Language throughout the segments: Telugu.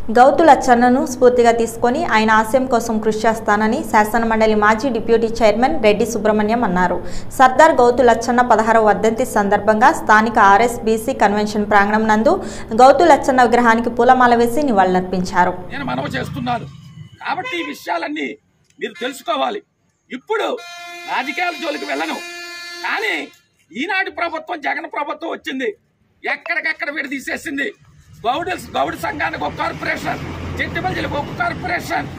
గౌతు లచ్చన్నను స్ఫూర్తిగా తీసుకొని ఆయన ఆశయం కోసం కృషి చేస్తానని శాసనమండలి మాజీ డిప్యూటీ చైర్మన్ రెడ్డి సుబ్రహ్మణ్యం అన్నారు సర్దార్ గౌతు లచ్చన్న పదహారవ వర్ధంతి సందర్భంగా స్థానిక ఆర్ఎస్బీసీ కన్వెన్షన్ ప్రాంగణం నందు గౌతు లచ్చన్న విగ్రహానికి పూలమాల వేసి నివాళులర్పించారు నేను మనవి చేస్తున్నాను కాబట్టి ఈ విషయాలన్నీ మీరు తెలుసుకోవాలి ఇప్పుడు రాజకీయాల జోలికి వెళ్ళను కానీ ఈనాటి ప్రభుత్వం జగన్ ప్రభుత్వం వచ్చింది ఎక్కడికెక్కడ విడ తీసేసింది గౌడ గౌడ సంఘానికి ఒక కార్పొరేషన్ చెట్టుబల్జలకు ఒక కార్పొరేషన్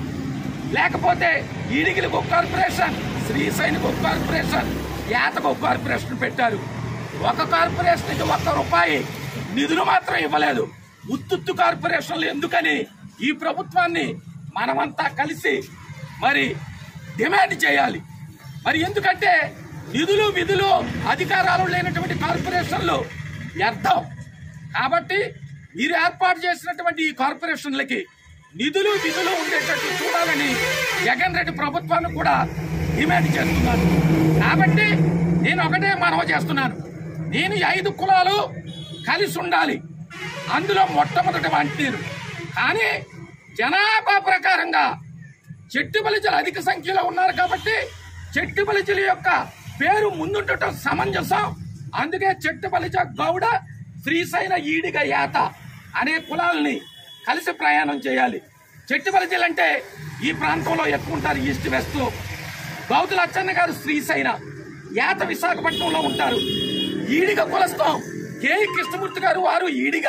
లేకపోతే ఈడిగిలకు ఒక కార్పొరేషన్ శ్రీశైనికి ఒక కార్పొరేషన్ యాతకు ఒక కార్పొరేషన్ పెట్టారు ఒక కార్పొరేషన్కి ఒక్క రూపాయి నిధులు మాత్రం ఇవ్వలేదు ఉత్తుత్తు కార్పొరేషన్లు ఎందుకని ఈ ప్రభుత్వాన్ని మనమంతా కలిసి మరి డిమాండ్ చేయాలి మరి ఎందుకంటే నిధులు విధులు అధికారాలు లేనటువంటి కార్పొరేషన్లు వ్యర్థం కాబట్టి మీరు ఏర్పాటు చేసినటువంటి ఈ కార్పొరేషన్లకి నిధులు విధులు ఉండేటట్టు చూడాలని జగన్ రెడ్డి ప్రభుత్వాన్ని కూడా డిమాండ్ చేస్తున్నాను కాబట్టి నేను ఒకటే మనవ చేస్తున్నాను నేను ఈ ఐదు కులాలు కలిసి ఉండాలి అందులో మొట్టమొదటి వంటీరు కానీ జనాభా ప్రకారంగా చెట్టు బలిజలు అధిక సంఖ్యలో ఉన్నారు కాబట్టి చెట్టు బలిజల యొక్క పేరు ముందుండటం సమంజసం అందుకే చెట్టు బలిజ గౌడ శ్రీశైల ఈడిగ యాత అనే కులాలని కలిసి ప్రయాణం చేయాలి చెట్టు బలిజలు అంటే ఈ ప్రాంతంలో ఎక్కువ ఉంటారు ఈస్ట్ వెస్ట్ గౌతుల అచ్చన్న గారు శ్రీశైన యాత విశాఖపట్నంలో ఉంటారు ఈడిగ కులస్థం కె కృష్ణమూర్తి గారు వారు ఈడిగ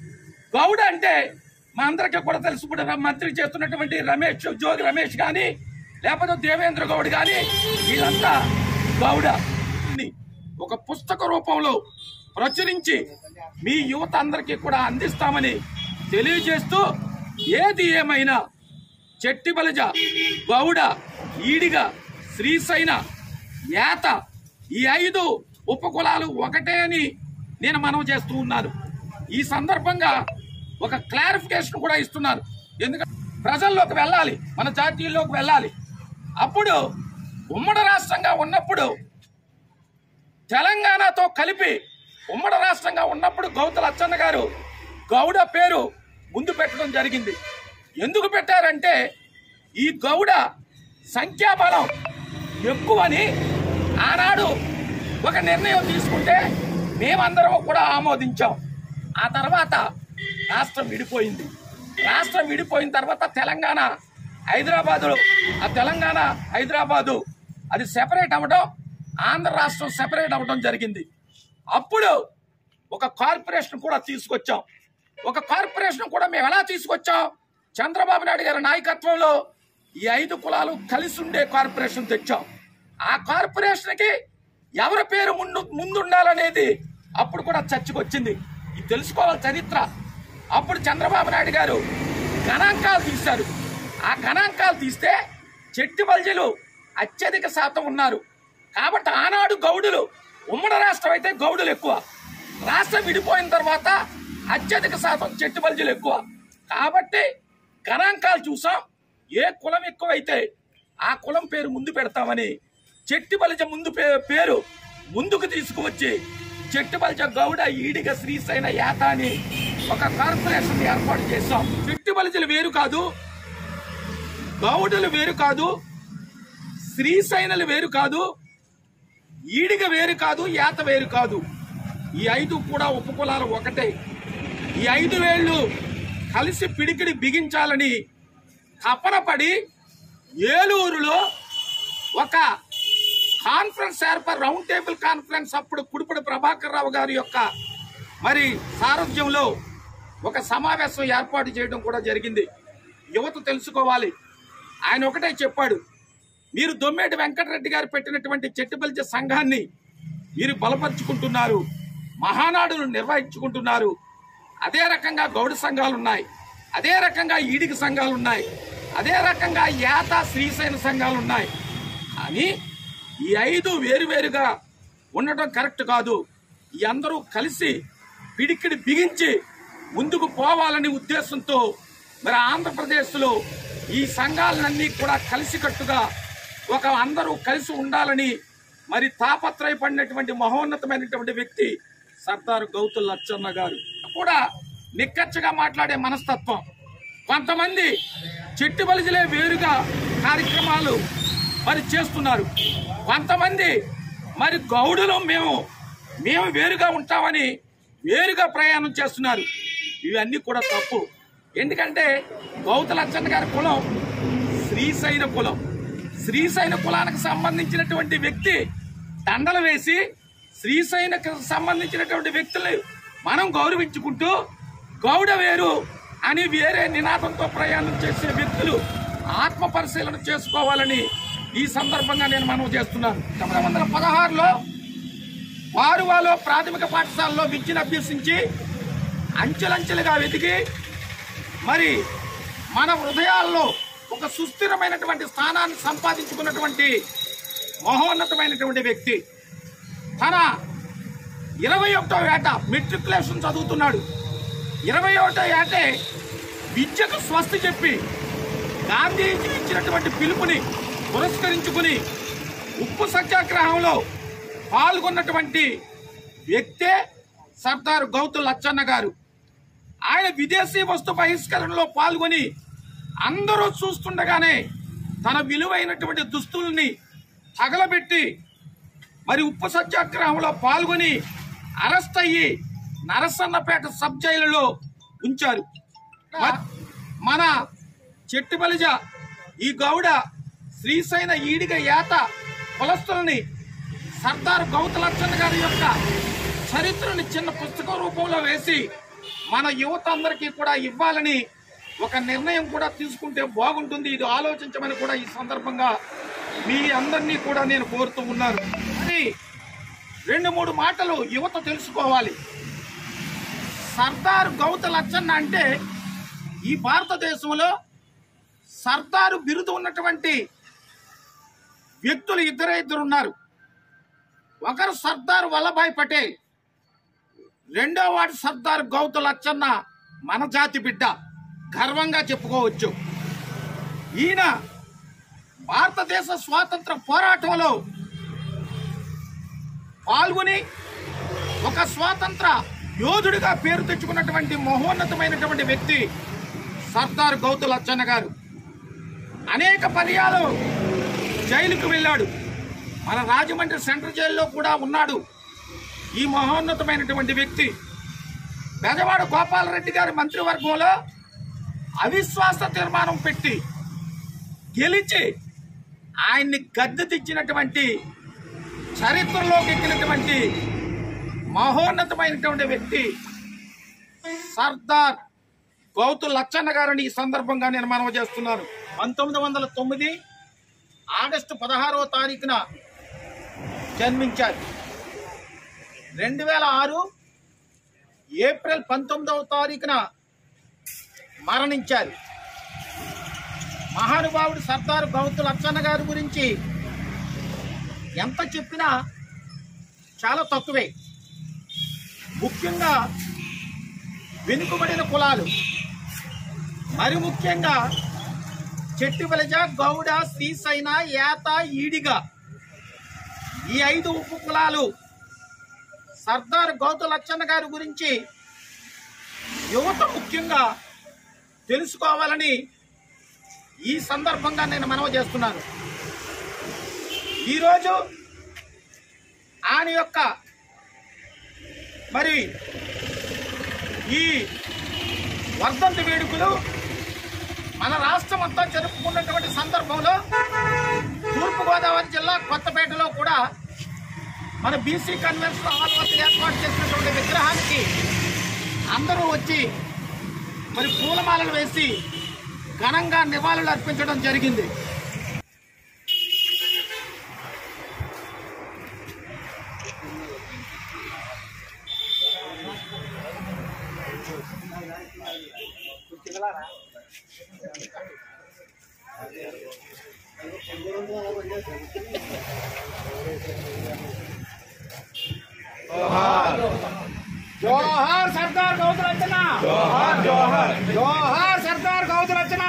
గౌడ అంటే మా అందరికీ కూడా తెలుసు ఇప్పుడు మంత్రి చేస్తున్నటువంటి రమేష్ జోగి రమేష్ గాని లేకపోతే దేవేంద్ర గౌడ్ గాని వీళ్ళంతా గౌడ ని ఒక పుస్తక రూపంలో ప్రచురించి మీ యువత అందరికీ కూడా అందిస్తామని తెలియజేస్తూ ఏది ఏమైనా చెట్టి బలిజ గౌడ ఈడిగ శ్రీశైన యాత ఈ ఐదు ఉపకులాలు ఒకటే అని నేను మనవి చేస్తూ ఉన్నాను ఈ సందర్భంగా ఒక క్లారిఫికేషన్ కూడా ఇస్తున్నారు ఎందుకంటే ప్రజల్లోకి వెళ్ళాలి మన జాతీయుల్లోకి వెళ్ళాలి అప్పుడు ఉమ్మడి రాష్ట్రంగా ఉన్నప్పుడు తెలంగాణతో కలిపి ఉమ్మడి రాష్ట్రంగా ఉన్నప్పుడు గౌతల అచ్చన్న గారు గౌడ పేరు ముందు పెట్టడం జరిగింది ఎందుకు పెట్టారంటే ఈ గౌడ సంఖ్యాబలం ఎక్కువని ఆనాడు ఒక నిర్ణయం తీసుకుంటే మేమందరం కూడా ఆమోదించాం ఆ తర్వాత రాష్ట్రం విడిపోయింది రాష్ట్రం విడిపోయిన తర్వాత తెలంగాణ హైదరాబాదు ఆ తెలంగాణ హైదరాబాదు అది సెపరేట్ అవ్వడం ఆంధ్ర రాష్ట్రం సెపరేట్ అవ్వడం జరిగింది అప్పుడు ఒక కార్పొరేషన్ కూడా తీసుకొచ్చాం ఒక కార్పొరేషన్ కూడా మేము ఎలా తీసుకొచ్చాం చంద్రబాబు నాయుడు గారి నాయకత్వంలో ఈ ఐదు కులాలు కలిసి ఉండే కార్పొరేషన్ తెచ్చాం ఆ కార్పొరేషన్కి ఎవరి పేరు ముందు ముందుండాలనేది అప్పుడు కూడా చర్చకొచ్చింది ఇది తెలుసుకోవాలి చరిత్ర అప్పుడు చంద్రబాబు నాయుడు గారు గణాంకాలు తీశారు ఆ గణాంకాలు తీస్తే చెట్టి బల్జీలు అత్యధిక శాతం ఉన్నారు కాబట్టి ఆనాడు గౌడులు ఉమ్మడి రాష్ట్రం అయితే గౌడులు ఎక్కువ రాష్ట్రం విడిపోయిన తర్వాత అత్యధిక శాతం చెట్టు బల్జీలు ఎక్కువ కాబట్టి గణాంకాలు చూసాం ఏ కులం ఎక్కువైతే ఆ కులం పేరు ముందు పెడతామని చెట్టి బలిజ ముందు పే- పేరు ముందుకు తీసుకువచ్చి చెట్టు బలిజ గౌడ ఈడిగ శ్రీశైన యాత అని ఒక కార్పొరేషన్ ఏర్పాటు చేశాం చెట్టు బలిజలు వేరు కాదు గౌడులు వేరు కాదు శ్రీశైనలు వేరు కాదు ఈడిగ వేరు కాదు యాత వేరు కాదు ఈ ఐదు కూడా ఉపకులాలు ఒకటే ఈ ఐదు వేళ్ళు కలిసి పిడికిడి బిగించాలని తపన పడి ఏలూరులో ఒక కాన్ఫరెన్స్ ఏర్పాటు రౌండ్ టేబుల్ కాన్ఫరెన్స్ అప్పుడు కుడిపడి ప్రభాకర్ రావు గారి యొక్క మరి సారథ్యంలో ఒక సమావేశం ఏర్పాటు చేయడం కూడా జరిగింది యువత తెలుసుకోవాలి ఆయన ఒకటే చెప్పాడు మీరు దొమ్మేటి వెంకటరెడ్డి గారు పెట్టినటువంటి చెట్టుబలిజ సంఘాన్ని మీరు బలపరుచుకుంటున్నారు మహానాడును నిర్వహించుకుంటున్నారు అదే రకంగా గౌడ సంఘాలు ఉన్నాయి అదే రకంగా ఈడికి సంఘాలు ఉన్నాయి అదే రకంగా యాత శ్రీశైన సంఘాలు ఉన్నాయి కానీ ఈ ఐదు వేరువేరుగా ఉండటం కరెక్ట్ కాదు ఈ అందరూ కలిసి పిడికిడి బిగించి ముందుకు పోవాలనే ఉద్దేశంతో మరి ఆంధ్రప్రదేశ్లో ఈ సంఘాలన్నీ కూడా కలిసికట్టుగా ఒక అందరూ కలిసి ఉండాలని మరి తాపత్రయపడినటువంటి మహోన్నతమైనటువంటి వ్యక్తి సర్దారు గౌతుల్ లచ్చన్న గారు కూడా నిక్కచ్చగా మాట్లాడే మనస్తత్వం కొంతమంది చెట్టు బలిజలే వేరుగా కార్యక్రమాలు మరి చేస్తున్నారు కొంతమంది మరి గౌడులు మేము మేము వేరుగా ఉంటామని వేరుగా ప్రయాణం చేస్తున్నారు ఇవన్నీ కూడా తప్పు ఎందుకంటే గౌత లచ్చన్న గారి కులం శ్రీశైన కులం శ్రీశైన కులానికి సంబంధించినటువంటి వ్యక్తి దండలు వేసి శ్రీశైనకు సంబంధించినటువంటి వ్యక్తులు మనం గౌరవించుకుంటూ గౌడ వేరు అని వేరే నినాదంతో ప్రయాణం చేసే వ్యక్తులు ఆత్మ పరిశీలన చేసుకోవాలని ఈ సందర్భంగా నేను మనవి చేస్తున్నాను తొమ్మిది వందల పదహారులో వారువాలో ప్రాథమిక పాఠశాలలో విద్యను అభ్యసించి అంచెలంచెలుగా వెతికి మరి మన హృదయాల్లో ఒక సుస్థిరమైనటువంటి స్థానాన్ని సంపాదించుకున్నటువంటి మహోన్నతమైనటువంటి వ్యక్తి తన ఇరవై ఒకటో ఏట మెట్రికులేషన్ చదువుతున్నాడు ఇరవై ఒకటో ఏటే విద్యకు స్వస్తి చెప్పి గాంధీజీ ఇచ్చినటువంటి పిలుపుని పురస్కరించుకుని ఉప్పు సత్యాగ్రహంలో పాల్గొన్నటువంటి వ్యక్తే సర్దార్ గౌతు లచ్చన్న గారు ఆయన విదేశీ వస్తు బహిష్కరణలో పాల్గొని అందరూ చూస్తుండగానే తన విలువైనటువంటి దుస్తుల్ని తగలబెట్టి మరి ఉప్పు సత్యాగ్రహంలో పాల్గొని అరెస్ట్ అయ్యి నరసన్నపేట సబ్ జైలులో ఉంచారు మ- మన చెట్టు బలిజ ఈ గౌడ శ్రీశైన ఈడిగ ఏత కులస్తుల్ని సర్దార్ గౌత లచ్చన్న గారి యొక్క చరిత్రని చిన్న పుస్తకం రూపంలో వేసి మన యువత అందరికీ కూడా ఇవ్వాలని ఒక నిర్ణయం కూడా తీసుకుంటే బాగుంటుంది ఇది ఆలోచించమని కూడా ఈ సందర్భంగా మీ అందరినీ కూడా నేను కోరుతూ ఉన్నాను మరి రెండు మూడు మాటలు యువత తెలుసుకోవాలి సర్దార్ గౌత లచ్చన్న అంటే ఈ భారతదేశంలో సర్దారు బిరుదు ఉన్నటువంటి వ్యక్తులు ఇద్దరే ఇద్దరు ఉన్నారు ఒకరు సర్దార్ వల్లభాయ్ పటేల్ రెండో వాడు సర్దార్ గౌత లచ్చన్న మన జాతి బిడ్డ గర్వంగా చెప్పుకోవచ్చు ఈయన భారతదేశ స్వాతంత్ర పోరాటంలో పాల్గొని ఒక స్వాతంత్ర యోధుడిగా పేరు తెచ్చుకున్నటువంటి మహోన్నతమైనటువంటి వ్యక్తి సర్దార్ గౌతు లచ్చన్న గారు అనేక పర్యాలు జైలుకు వెళ్ళాడు మన రాజమండ్రి సెంట్రల్ జైల్లో కూడా ఉన్నాడు ఈ మహోన్నతమైనటువంటి వ్యక్తి పెదవాడ గోపాలరెడ్డి గారి మంత్రివర్గంలో అవిశ్వాస తీర్మానం పెట్టి గెలిచి ఆయన్ని గద్దె తెచ్చినటువంటి చరిత్రలోకి ఎక్కినటువంటి మహోన్నతమైనటువంటి వ్యక్తి సర్దార్ గౌతు లచ్చన్న గారిని ఈ సందర్భంగా నేను మనవి చేస్తున్నాను పంతొమ్మిది వందల తొమ్మిది ఆగస్టు పదహారవ తారీఖున జన్మించారు రెండు వేల ఆరు ఏప్రిల్ పంతొమ్మిదవ తారీఖున మరణించారు మహానుభావుడు సర్దార్ గౌతు లచ్చన్న గారి గురించి ఎంత చెప్పినా చాలా తక్కువే ముఖ్యంగా వెనుకబడిన కులాలు మరి ముఖ్యంగా చెట్టు బలజ గౌడ శ్రీశైన ఏత ఈడిగ ఈ ఐదు ఉప కులాలు సర్దార్ గౌతు లచ్చన్న గారి గురించి యువత ముఖ్యంగా తెలుసుకోవాలని ఈ సందర్భంగా నేను మనవి చేస్తున్నాను ఈరోజు ఆయన యొక్క మరి ఈ వర్ధంతి వేడుకలు మన రాష్ట్రం అంతా జరుపుకున్నటువంటి సందర్భంలో తూర్పుగోదావరి జిల్లా కొత్తపేటలో కూడా మన బీసీ కన్వెన్షన్ హాల్ వద్ద ఏర్పాటు చేసినటువంటి విగ్రహానికి అందరూ వచ్చి మరి పూలమాలలు వేసి ఘనంగా నివాళులు అర్పించడం జరిగింది జోహార్ సర్దార్ గౌతు రచన జోహార్ జోహార్ జోహార్ సర్దార్ గౌతు రచన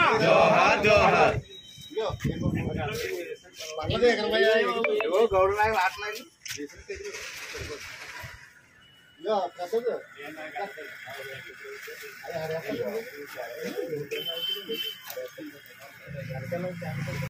గౌరవ ఆటలాడి ప్రసాద్ సెలవు